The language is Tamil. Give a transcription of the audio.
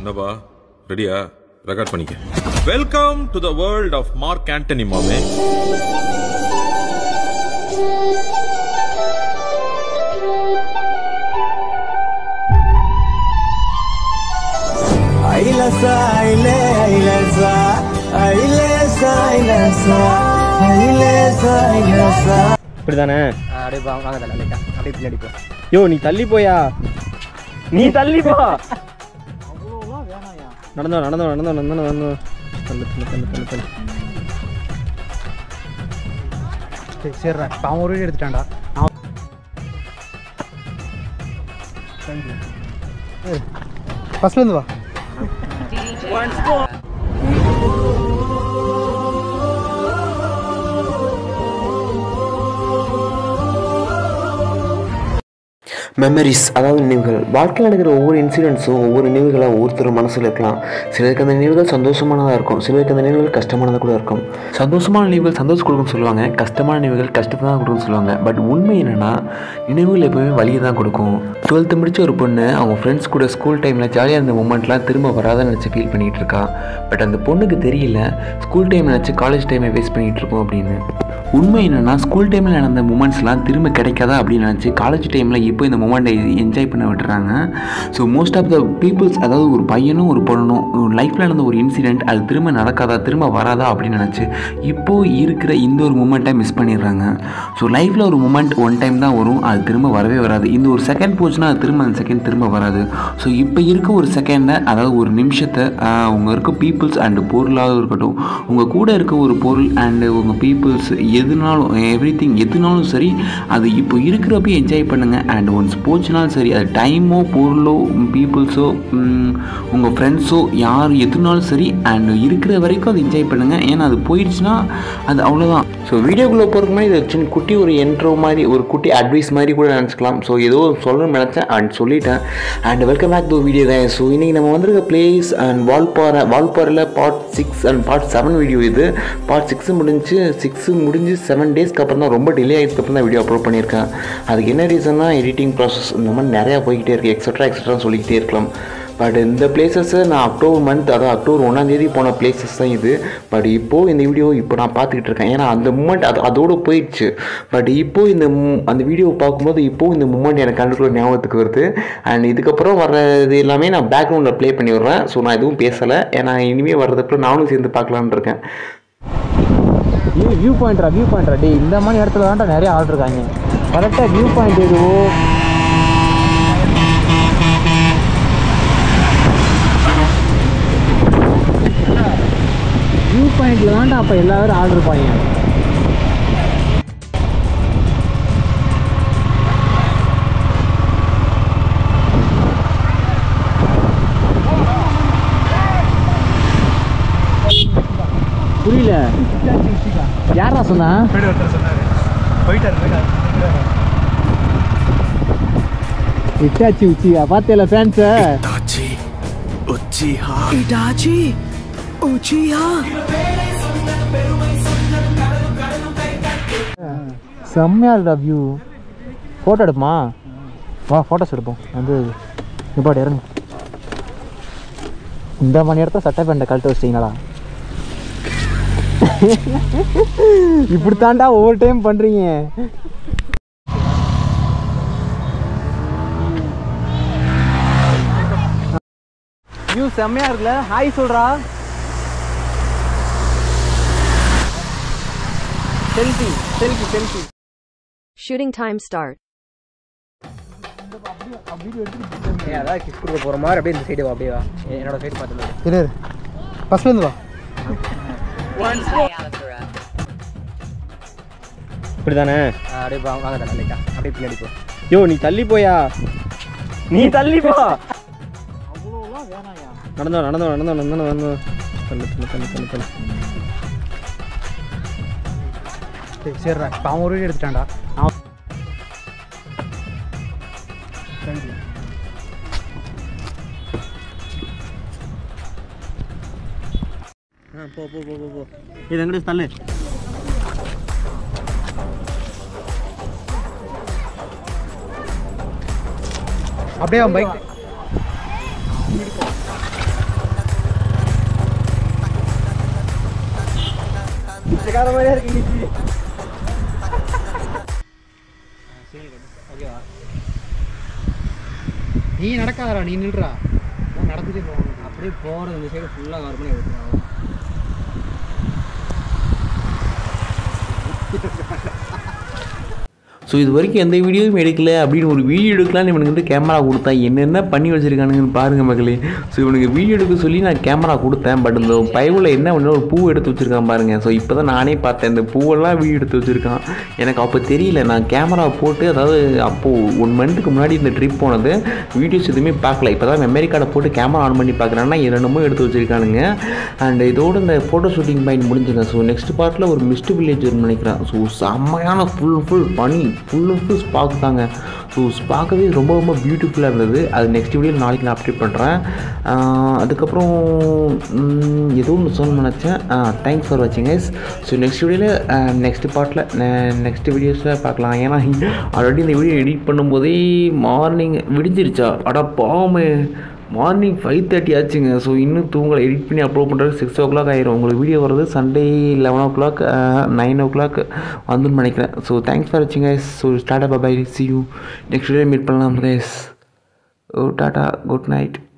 என்னப்பா ரெடியா ரெக்கார்ட் பண்ணிக்க welcome to the world of Mark Antony மாமே ஐலசா ஐலே ஐலசா ஐலேசா ஐலசா ஐலேசா ஐலசா இப்படி தானே அப்படியே வா- வாங்க தலை லைட்டா அப்படியே பின்னாடி போ யோ நீ தள்ளி போயா நீ தள்ளி போ நடந்தோ நடந்தோ நடந்தோ நடந்தோ நடந்தோ தள்ளு தள்ளு தள்ளு தள்ளு தள்ளு சரி சரிடா இப்போ அவன் ஒரு வீடியோ எடுத்துட்டான்டா ஃபர்ஸ்ட்லேருந்து வா மெமரிஸ் அதாவது நினைவுகள் வாழ்க்கையில் நடக்கிற ஒவ்வொரு இன்சிடென்ட்ஸும் ஒவ்வொரு நினைவுகளாக ஒவ்வொருத்தர் மனசில் இருக்கலாம் சிலருக்கு அந்த நினைவுகள் சந்தோஷமானதாக இருக்கும் சிலருக்கு அந்த நினைவுகள் கஷ்டமானதாக கூட இருக்கும் சந்தோஷமான நினைவுகள் சந்தோஷம் கொடுக்கும்னு சொல்லுவாங்க கஷ்டமான நினைவுகள் கஷ்டத்தை தான் கொடுக்கும்னு சொல்லுவாங்க பட் உண்மை என்னென்னா நினைவுகள் எப்பவுமே வழியை தான் கொடுக்கும் டுவெல்த்து முடிச்ச ஒரு பொண்ணு அவங்க ஃப்ரெண்ட்ஸ் கூட ஸ்கூல் டைமில் ஜாலியாக இருந்த மூமெண்ட்லாம் திரும்ப வராதுன்னு நினச்சி ஃபீல் பண்ணிகிட்டு இருக்கா பட் அந்த பொண்ணுக்கு தெரியல ஸ்கூல் டைம் நினச்சி காலேஜ் டைமை வேஸ்ட் பண்ணிகிட்டு இருக்கோம் அப்படின்னு உண்மை என்னென்னா ஸ்கூல் டைமில் நடந்த மூமெண்ட்ஸ்லாம் திரும்ப கிடைக்காதா அப்படின்னு நினச்சி காலேஜ் டைமில் இப்போ இந்த மூமெண்ட்டை என்ஜாய் பண்ண விட்டுறாங்க so most of the peoples அதாவது ஒரு பையனும் ஒரு பொண்ணும் லைஃப்பில் நடந்த ஒரு இன்சிடெண்ட் அது திரும்ப நடக்காதா திரும்ப வராதா அப்படின்னு நினச்சி இப்போது இருக்கிற இந்த ஒரு மூமெண்ட்டை மிஸ் பண்ணிடுறாங்க ஸோ லைஃப்பில் ஒரு மூமெண்ட் ஒன் டைம் தான் வரும் அது திரும்ப வரவே வராது இந்த ஒரு செகண்ட் போச்சுன்னா அது திரும்ப அந்த செகண்ட் திரும்ப வராது ஸோ இப்போ இருக்க ஒரு செகண்டை அதாவது ஒரு நிமிஷத்தை ஆஹ், உங்க இருக்க பீப்புள்ஸ் அண்டு பொருளாக இருக்கட்டும் உங்கள் கூட இருக்க ஒரு பொருள் அண்டு உங்கள் பீப்புள்ஸ் எதுனாலும் எவ்ரி திங் எதுனாலும் சரி அது இப்போ இருக்கிறப்ப என்ஜாய் பண்ணுங்கள் அண்ட் ஒன்ஸ் போச்சுனாலும் சரி அது டைமோ பொருளோ பீப்புள்ஸோ உங்கள் ஃப்ரெண்ட்ஸோ யார் எதுனாலும் சரி அண்ட் இருக்கிற வரைக்கும் அதை என்ஜாய் பண்ணுங்கள் ஏன்னா அது போயிடுச்சுன்னா அது அவ்வளோதான் ஸோ வீடியோக்குள்ளே போகிறதுக்கு முன்னாடி இது சின்ன குட்டி ஒரு என்ட்ரோ மாதிரி ஒரு குட்டி அட்வைஸ் மாதிரி கூட நினச்சிக்கலாம் ஸோ ஏதோ சொல்லணும்னு நினச்சேன் அண்ட் சொல்லிட்டேன் and welcome back to video தான் ஸோ இன்றைக்கி நம்ம வந்திருக்க பிளேஸ் அண்ட் வால்பாறை வால்பாறையில் part six and part seven video இது பார்ட் சிக்ஸ் முடிஞ்சு சிக்ஸ் முடிஞ்சு செவன் டேஸ்க்கு அப்புறம் தான் ரொம்ப டிலே ஆகிடுக்கு அப்புறம் தான் வீடியோ அப்லோட் பண்ணியிருக்கேன் அதுக்கு என்ன ரீசன்னா எடிட்டிங் ப்ராசஸ் இந்த மாதிரி நிறையா போய்கிட்டே இருக்குது எக்ஸட்ரா எக்ஸட்ரா சொல்லிக்கிட்டே இருக்கலாம் பட் இந்த பிளேசஸ்ஸை நான் அக்டோபர் மந்த் அதாவது அக்டோபர் ஒன்றாந்தேதி போன பிளேசஸ் தான் இது பட் இப்போது இந்த வீடியோ இப்போ நான் பார்த்துக்கிட்டு இருக்கேன் ஏன்னா அந்த மூமெண்ட் அது அதோடு போயிடுச்சு பட் இப்போ இந்த mom- அந்த வீடியோவை பார்க்கும்போது இப்போது இந்த மூமெண்ட் எனக்கு கண்டுக்குள்ள ஞாபகத்துக்கு வருது அண்ட் இதுக்கப்புறம் வர்றது எல்லாமே நான் பேக்ரவுண்டில் ப்ளே பண்ணி விடுறேன் ஸோ நான் எதுவும் பேசலை ஏன்னா இனிமேல் வர்றதுக்குள்ள நானும் சேர்ந்து பார்க்கலான்னு இருக்கேன் வியூ வியூ பாயிண்ட்ரா வியூ பாயிண்ட்ரா டேய் இந்த மாதிரி இடத்துல தான்டா நிறைய ஆள் இருக்காங்க கரெக்டாக வியூ பாயிண்ட் எதுவோ வியூ பாயிண்ட்ல தான்டா அப்போ எல்லாரும் ஆள் இருப்பாங்க புரியல யாரா சொன்னா இட்டாச்சி உச்சியா பார்த்தேல ஃபேன்ஸை செம்மையா இருக்கா வியூ ஃபோட்டோ எடுப்போமா வா ஃபோட்டோஸ் எடுப்போம் வந்து நிப்பாடு இறங்கு இந்த மணி இடத்துல சட்டை பேண்ட்டை கழட்ட வச்சிட்டீங்களா இப்படி தாண்டா ஒவ்வொரு டைம் பண்றீங்க வியூ செம்மையா இருக்குல்ல ஹாய் சொல்றா selfie selfie selfie Shooting time start. அதான் கிஸ் கொடுக்க போற மாதிரி அப்படியே இந்த சைடு வா அப்படியே வா என்னோட சைடு பார்த்து இரு ஃபர்ஸ்ட்ல இருந்து வா இப்படி தானே அப்படியே வா- வாங்க தலை லைட்டா அப்படியே பின்னாடி போ யோ நீ தள்ளி போயா நீ தள்ளி போ நடந்தோ நடந்தோ நடந்தோ நடந்தோ நடந்தோ தள்ளு தள்ளு தள்ளு தள்ளு தள்ளு சரி சரிடா இப்போ அவன் ஒரு வீடியோ எடுத்துட்டான்டா அவன் ஆ போ போ போ போ போ இது எங்கிட்ட தள்ளு அப்படியே அவன் பைக் பைத்தியக்கார மாதிரியே இருக்கு நீ ஓகேவா நீ நடக்காதடா நீ நில்றா நான் நடந்துட்டே போகணும் அப்படியே போகிறது இந்த சைடு ஃபுல்லாக கவர் பண்ணி விட்டுருவாங்க ஸோ இது வரைக்கும் எந்த வீடியோவும் எடுக்கல அப்படின்னு ஒரு வீடியோ எடுக்கலாம்னு இவனுக்கு கேமரா கொடுத்தேன் என்னென்ன பண்ணி வச்சிருக்கானுங்கன்னு பாருங்கள் மக்களே ஸோ இவனுக்கு வீடியோ எடுக்க சொல்லி நான் கேமரா கொடுத்தேன் பட் இந்த பயவில் என்ன பண்ண ஒரு பூ எடுத்து வச்சிருக்கான் பாருங்கள் ஸோ இப்போ தான் நானே பார்த்தேன் இந்த பூவெல்லாம் வீடியோ எடுத்து வச்சிருக்கான் எனக்கு அப்போ தெரியல நான் கேமரா போட்டு அதாவது அப்போது ஒன் மந்த்துக்கு முன்னாடி இந்த ட்ரிப் போனது வீடியோஸ் எதுவுமே பார்க்கல இப்போ தான் மெமரி கார்டை போட்டு கேமரா ஆன் பண்ணி பார்க்குறேன்னா என்னென்னமோ எடுத்து வச்சிருக்கானுங்க அண்ட் இதோட இந்த ஃபோட்டோ ஷூட்டிங் பாயிண்ட் முடிஞ்சுங்க ஸோ நெக்ஸ்ட் பார்ட்டில் ஒரு மிஸ்ட் வில்லேஜ் வரும்னு நினைக்கிறேன் ஸோ செம்மையான ஃபுல் ஃபுல் பனி ஃபுல் ஃபுல் ஸ்பாக் தாங்க ஸோ பார்க்கவே ரொம்ப ரொம்ப பியூட்டிஃபுல்லாக இருந்தது அது நெக்ஸ்ட் வீடியோ நாளைக்கு நான் அப்டேட் பண்ணுறேன் அதுக்கப்புறம் ம், ஏதோ ஒன்று சொல்லணும்னு நினச்சேன் தேங்க்ஸ் ஃபார் வாட்சிங் கைஸ் ஸோ நெக்ஸ்ட் வீடியோவில் நெக்ஸ்ட் பார்ட்டில் நெக்ஸ்ட் வீடியோஸில் பார்க்கலாம் ஏன்னா ஆல்ரெடி இந்த வீடியோ எடிட் பண்ணும்போதே மார்னிங் விடிஞ்சிருச்சா அட பாவமே மார்னிங் ஃபைவ் தேர்ட்டி ஆச்சுங்க ஸோ இன்னும் தூங்கலை எடிட் பண்ணி அப்லோட் பண்ணுறது சிக்ஸ் ஓ கிளாக் ஆயிரும் உங்களுக்கு வீடியோ வர்றது Sunday eleven o'clock nine o'clock வந்துன்னு நினைக்கிறேன் ஸோ தேங்க்ஸ் ஃபார் வாட்சிங் guys so start bye see you next video meet பண்ணலாம் guys oh tata good night